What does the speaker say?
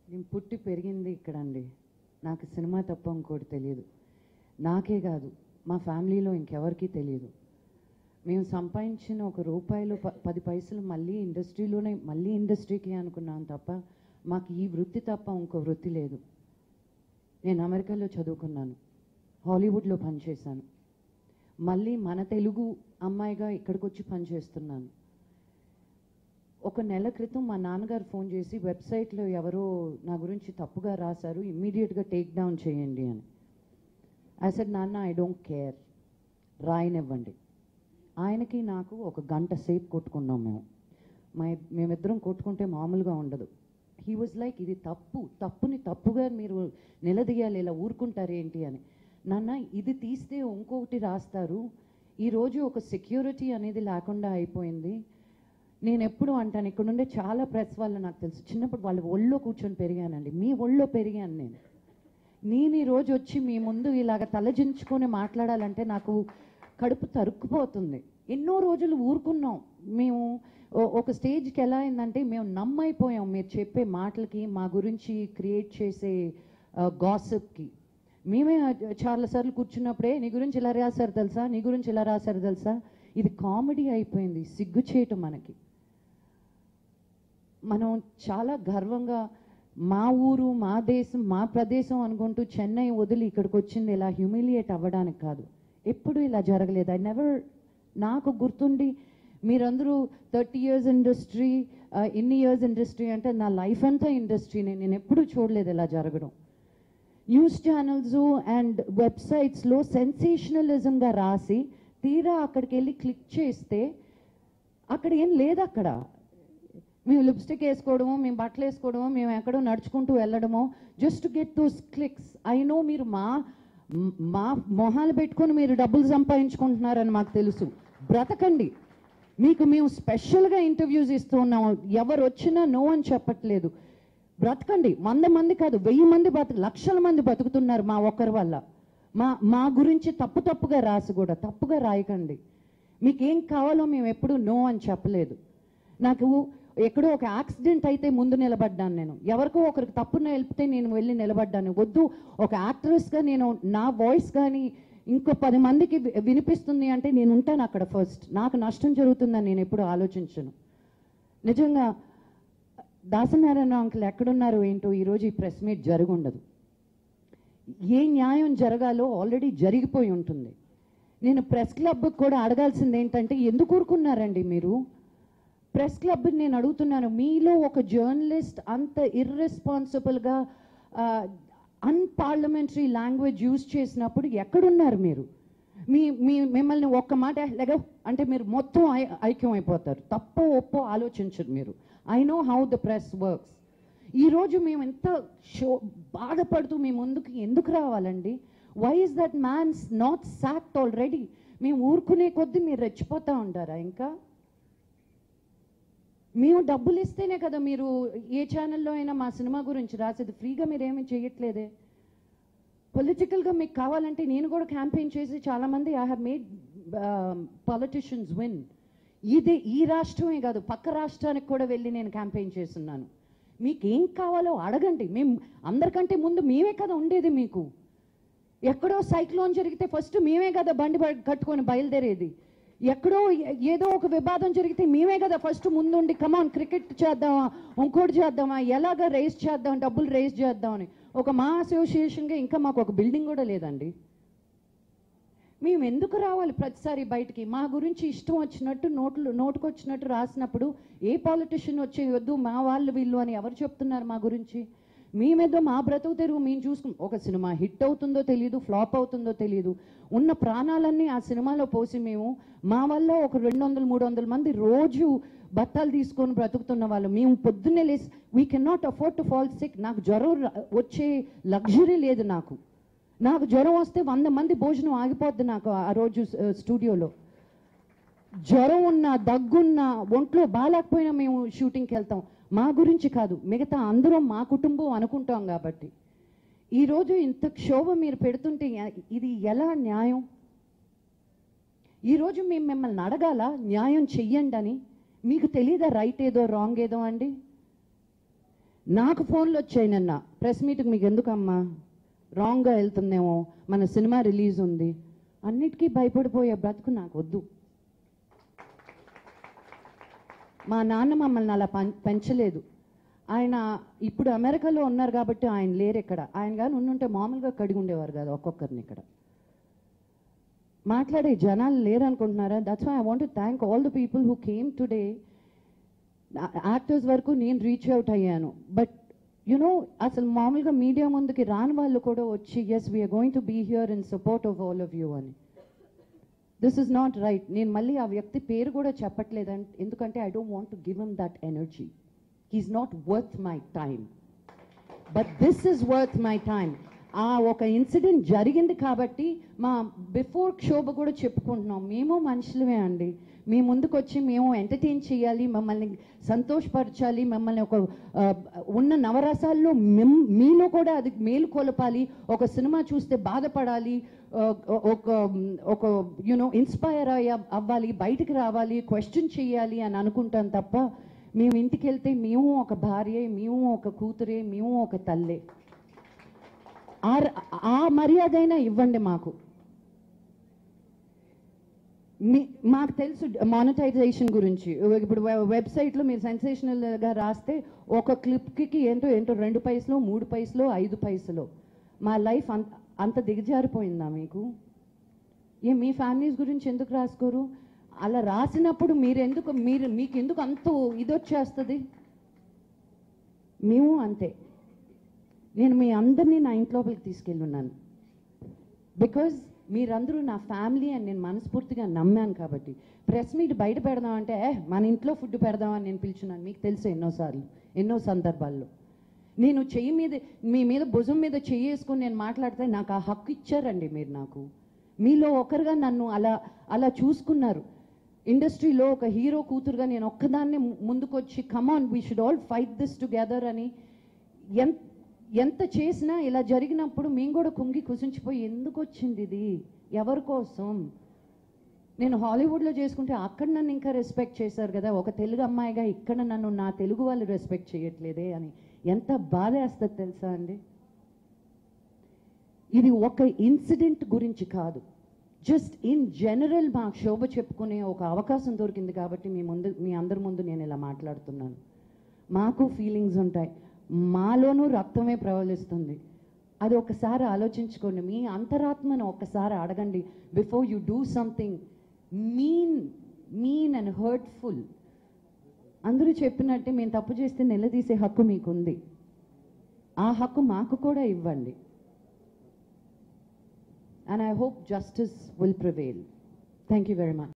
నేను పుట్టి పెరిగింది ఇక్కడ అండి నాకు సినిమా తప్ప ఇంకోటి తెలియదు నాకే కాదు మా ఫ్యామిలీలో ఇంకెవరికీ తెలియదు మేము సంపాదించిన ఒక రూపాయలు ప- పది పైసలు మళ్ళీ ఇండస్ట్రీలోనే మళ్ళీ ఇండస్ట్రీకి అనుకున్నాను తప్ప మాకు ఈ వృత్తి తప్ప ఇంకో వృత్తి లేదు నేను అమెరికాలో చదువుకున్నాను హాలీవుడ్లో పనిచేశాను మళ్ళీ మన తెలుగు అమ్మాయిగా ఇక్కడికి వచ్చి పనిచేస్తున్నాను ఒక నెల క్రితం మా నాన్నగారు ఫోన్ చేసి వెబ్సైట్లో ఎవరో నా గురించి తప్పుగా రాశారు ఇమ్మీడియట్గా టేక్ డౌన్ చేయండి అని ఐ సెడ్ నాన్న ఐ డోంట్ కేర్ రాయనివ్వండి ఆయనకి నాకు ఒక గంట సేపు కొట్టుకున్నాం మేము మా మేమిద్దరం కొట్టుకుంటే మామూలుగా ఉండదు హీ వాజ్ లైక్ ఇది తప్పు తప్పుని తప్పుగా మీరు నిలదీయాలి ఇలా ఊరుకుంటారు ఏంటి అని నాన్న ఇది తీస్తే ఇంకొకటి రాస్తారు ఈరోజు ఒక సెక్యూరిటీ అనేది లేకుండా అయిపోయింది నేను ఎప్పుడు అంటాను ఇక్కడ ఉండే చాలా ప్రెస్ వాళ్ళు నాకు తెలుసు చిన్నప్పుడు వాళ్ళ ఒళ్ళో కూర్చొని పెరిగానండి మీ ఒళ్ళో పెరిగాను నేను నేను ఈ రోజు వచ్చి మీ ముందు ఇలాగ తలజించుకొని మాట్లాడాలంటే నాకు కడుపు తరుక్కుపోతుంది ఎన్నో రోజులు ఊరుకున్నాం మేము ఓ- ఒక స్టేజ్కి ఎలా అయిందంటే మేము నమ్మైపోయాం మీరు చెప్పే మాటలకి మా గురించి క్రియేట్ చేసే గాసిప్కి మేమే చాలాసార్లు కూర్చున్నప్పుడే నీ గురించి ఇలా రాశారు తెలుసా నీ గురించి ఇలా రాశారు తెలుసా ఇది కామెడీ అయిపోయింది సిగ్గు చేయటం మనకి మనం చాలా గర్వంగా మా ఊరు మా దేశం మా ప్రదేశం అనుకుంటూ చెన్నై వదిలి ఇక్కడికి వచ్చింది ఇలా హ్యూమిలియేట్ అవ్వడానికి కాదు ఎప్పుడు ఇలా జరగలేదు ఐ నెవర్ నాకు గుర్తుండి మీరందరూ థర్టీ ఇయర్స్ ఇండస్ట్రీ ఇన్ని ఇయర్స్ ఇండస్ట్రీ అంటే నా లైఫ్ అంతా ఇండస్ట్రీనే నేను ఎప్పుడూ చూడలేదు ఇలా జరగడం న్యూస్ ఛానల్స్ అండ్ వెబ్సైట్స్లో సెన్సేషనలిజంగా రాసి తీరా అక్కడికి వెళ్ళి క్లిక్ చేస్తే అక్కడ ఏం లేదు అక్కడ మేము లిప్స్టిక్ వేసుకోవడమో మేము బట్టలు వేసుకోవడమో మేము ఎక్కడో నడుచుకుంటూ వెళ్ళడమో just get those clicks I know మీరు మా మా మొహాలు పెట్టుకొని మీరు డబ్బులు సంపాదించుకుంటున్నారని మాకు తెలుసు బ్రతకండి మీకు మేము స్పెషల్గా ఇంటర్వ్యూస్ ఇస్తూ ఉన్నాము ఎవరు వచ్చినా నో అని చెప్పట్లేదు బ్రతకండి వంద మంది కాదు వెయ్యి మంది బతు లక్షల మంది బతుకుతున్నారు మా ఒక్కరి వల్ల మా మా గురించి తప్పు తప్పుగా రాసి కూడా తప్పుగా రాయకండి మీకేం కావాలో మేము ఎప్పుడూ నో అని చెప్పలేదు నాకు ఎక్కడో ఒక యాక్సిడెంట్ అయితే ముందు నిలబడ్డాను నేను ఎవరికో ఒకరికి తప్పున వెళ్తే నేను వెళ్ళి నిలబడ్డాను వద్దు ఒక యాక్ట్రెస్గా నేను నా వాయిస్ కానీ ఇంకో పది మందికి వి- వినిపిస్తుంది అంటే నేను ఉంటాను అక్కడ ఫస్ట్ నాకు నష్టం జరుగుతుందని నేను ఎప్పుడు ఆలోచించను నిజంగా దాసనారాయణ అంకుల్ ఎక్కడున్నారు ఏంటో ఈరోజు ఈ ప్రెస్ మీట్ జరుగుండదు ఏ న్యాయం జరగాలో ఆల్రెడీ జరిగిపోయి ఉంటుంది నేను ప్రెస్ క్లబ్కి కూడా అడగాల్సింది ఏంటంటే ఎందుకు ఊరుకున్నారండి మీరు ప్రెస్ క్లబ్ నేను అడుగుతున్నాను మీలో ఒక జర్నలిస్ట్ అంత ఇర్రెస్పాన్సిబుల్గా అన్పార్లమెంటరీ లాంగ్వేజ్ యూజ్ చేసినప్పుడు ఎక్కడున్నారు మీరు మీ మీ మిమ్మల్ని ఒక్క మాట లెగ అంటే మీరు మొత్తం ఐ- ఐక్యం అయిపోతారు తప్పో ఒప్పో ఆలోచించరు మీరు I know how the press works ఈరోజు మేము ఎంత షో బాధపడుతూ మీ ముందుకు ఎందుకు రావాలండి why is that man's not sacked already మేము ఊరుకునే కొద్దీ మీరు రెచ్చిపోతూ ఉంటారా ఇంకా మేము డబ్బులు ఇస్తేనే కదా మీరు ఏ ఛానల్లో అయినా మా సినిమా గురించి రాసేది ఫ్రీగా మీరు ఏమీ చేయట్లేదే పొలిటికల్గా మీకు కావాలంటే నేను కూడా క్యాంపెయిన్ చేసి చాలామంది I have made politicians win ఇది ఈ రాష్ట్రమే కాదు పక్క రాష్ట్రానికి కూడా వెళ్ళి నేను క్యాంపెయిన్ చేస్తున్నాను మీకు ఏం కావాలో అడగండి మేము అందరికంటే ముందు మేమే కదా ఉండేది మీకు ఎక్కడో సైక్లోన్ జరిగితే ఫస్ట్ మేమే కదా బండి బ- కట్టుకొని బయలుదేరేది ఎక్కడో ఏ- ఏదో ఒక వివాదం జరిగితే మేమే కదా ఫస్ట్ ముందుండి కమాన్ క్రికెట్ చేద్దామా ఇంకోటి చేద్దామా ఎలాగ రేస్ చేద్దాం డబ్బులు రేస్ చేద్దామని ఒక మా అసోసియేషన్గా ఇంకా మాకు ఒక బిల్డింగ్ కూడా లేదండి మేము ఎందుకు రావాలి ప్రతిసారి బయటికి మా గురించి ఇష్టం వచ్చినట్టు నోట్లు నోటుకొచ్చినట్టు రాసినప్పుడు ఏ పాలిటిషియన్ వచ్చి వద్దు మా వాళ్ళు వీళ్ళు అని ఎవరు చెప్తున్నారు మా గురించి మేమేదో మా బ్రతుకు తెరుగు మేము చూసుకుం ఒక సినిమా హిట్ అవుతుందో తెలియదు ఫ్లాప్ అవుతుందో తెలియదు ఉన్న ప్రాణాలన్నీ ఆ సినిమాలో పోసి మేము మా వల్ల ఒక రెండు వందలు మూడు వందల మంది రోజు బత్తాలు తీసుకొని బ్రతుకుతున్న వాళ్ళు మేము పొద్దున్నే లేసి we can not afford to fall sick నాకు జ్వరం రా- వచ్చే లగ్జరీ లేదు నాకు నాకు జ్వరం వస్తే వంద మంది భోజనం ఆగిపోద్ది నాకు ఆ రోజు ఆ, స్టూడియోలో జ్వరం ఉన్నా దగ్గున్నా ఒంట్లో బాగాలేకపోయినా మేము షూటింగ్కి వెళ్తాం మా గురించి కాదు మిగతా అందరం మా కుటుంబం అనుకుంటాం కాబట్టి ఈరోజు ఇంత క్షోభ మీరు పెడుతుంటే ఎ- ఇది ఎలా న్యాయం ఈరోజు మేము మిమ్మల్ని అడగాల న్యాయం చెయ్యండి అని మీకు తెలీదా రైట్ ఏదో రాంగ్ ఏదో అండి నాకు ఫోన్లు వచ్చాయి నిన్న ప్రెస్ మీట్కి మీకు ఎందుకమ్మా రాంగ్గా వెళ్తుందేమో మన సినిమా రిలీజ్ ఉంది అన్నిటికీ భయపడిపోయే బ్రతుకు నాకు వద్దు మా నాన్న మమ్మల్ని అలా పం- పెంచలేదు ఆయన ఇప్పుడు అమెరికాలో ఉన్నారు కాబట్టి ఆయన లేరు ఇక్కడ ఆయన కానీ ఉండుంటే మామూలుగా కడిగి ఉండేవారు కదా ఒక్కొక్కరిని ఇక్కడ మాట్లాడే జనాలు లేరు అనుకుంటున్నారా that's why I want thank all the people who came today actors వరకు నేను రీచ్ అవుట్ అయ్యాను బట్ యునో అసలు మామూలుగా మీడియా ముందుకి రాని వాళ్ళు కూడా వచ్చి yes we are going to be here in support of all of you అని దిస్ ఇస్ నాట్ రైట్ నేను మళ్ళీ ఆ వ్యక్తి పేరు కూడా చెప్పట్లేదు ఎందుకంటే I don't want to give him that energy he's not worth my time but this is worth my time ఆ ఒక ఇన్సిడెంట్ జరిగింది కాబట్టి మా బిఫోర్ శోభ కూడా చెప్పుకుంటున్నాం మేము మనుషులమే అండి మీ ముందుకు వచ్చి మేము ఎంటర్టైన్ చేయాలి మమ్మల్ని సంతోషపరచాలి మమ్మల్ని ఒక ఆ, ఉన్న నవరసాల్లో మిమ్- మీలో కూడా అది మేలు కొలపాలి ఒక సినిమా చూస్తే బాధపడాలి ఆ, ఒక ఒక యునో ఇన్స్పైర్ అయ్య అవ్వాలి బయటికి రావాలి క్వశ్చన్ చేయాలి అని అనుకుంటాం తప్ప మేము ఇంటికి వెళ్తే మేము ఒక భార్య మేము ఒక కూతురే మేము ఒక తల్లే ఆ ఆ మర్యాదైనా ఇవ్వండి మాకు మీ మాకు తెలుసు మానిటైజేషన్ గురించి ఇప్పుడు వె- వెబ్సైట్లో మీరు సెన్సేషనల్గా రాస్తే ఒక క్లిప్కి ఏంటో ఏంటో రెండు పైసలు మూడు పైసలు ఐదు పైసలు మా లైఫ్ అంత అంత దిగజారిపోయిందా మీకు ఏ మీ ఫ్యామిలీస్ గురించి ఎందుకు రాసుకోరు అలా రాసినప్పుడు మీరు ఎందుకు మీరు మీకు ఎందుకు అంత ఇది వచ్చేస్తుంది మేము అంతే నేను మీ అందరినీ నా ఇంట్లోపలికి తీసుకెళ్ళున్నాను బికాజ్ మీరందరూ నా ఫ్యామిలీ అని నేను మనస్ఫూర్తిగా నమ్మాను కాబట్టి ప్రెస్ మీట్ బయట పెడదామంటే "ఏ, మన ఇంట్లో ఫుడ్ పెడదామని నేను పిలిచున్నాను మీకు తెలుసు ఎన్నోసార్లు ఎన్నో సందర్భాల్లో నేను చెయ్యి మీద మీ మీద భుజం మీద చెయ్యి వేసుకొని నేను మాట్లాడితే నాకు ఆ హక్కు ఇచ్చారండి మీరు నాకు మీలో ఒకరుగా నన్ను అలా అలా చూసుకున్నారు ఇండస్ట్రీలో ఒక హీరో కూతురుగా నేను ఒక్కదాన్నే ము- ముందుకొచ్చి come on we should all fight this together అని ఎంత ఎంత చేసినా ఇలా జరిగినప్పుడు మేము కూడా కుంగి కుసించిపోయి ఎందుకు వచ్చింది ఇది ఎవరి కోసం నేను హాలీవుడ్లో చేసుకుంటే అక్కడ నన్ను ఇంకా రెస్పెక్ట్ చేశారు కదా ఒక తెలుగు అమ్మాయిగా ఇక్కడ నన్ను నా తెలుగు వాళ్ళు రెస్పెక్ట్ చేయట్లేదే అని ఎంత బాధ వేస్తుంది తెలుసా అండి ఇది ఒక ఇన్సిడెంట్ గురించి కాదు జస్ట్ ఇన్ జనరల్ మా శోభ చెప్పుకునే ఒక అవకాశం దొరికింది కాబట్టి మీ ముందు మీ అందరి ముందు నేను ఇలా మాట్లాడుతున్నాను మాకు ఫీలింగ్స్ ఉంటాయి మాలోనూ రక్తమే ప్రవహిస్తుంది అది ఒకసారి ఆలోచించుకోండి మీ అంతరాత్మను ఒకసారి అడగండి before you do something mean mean and hurtful అందరూ చెప్పినట్టే మేము తప్పు చేస్తే నిలదీసే హక్కు మీకుంది ఆ హక్కు మాకు కూడా ఇవ్వండి and I hope justice will prevail. Thank you very much.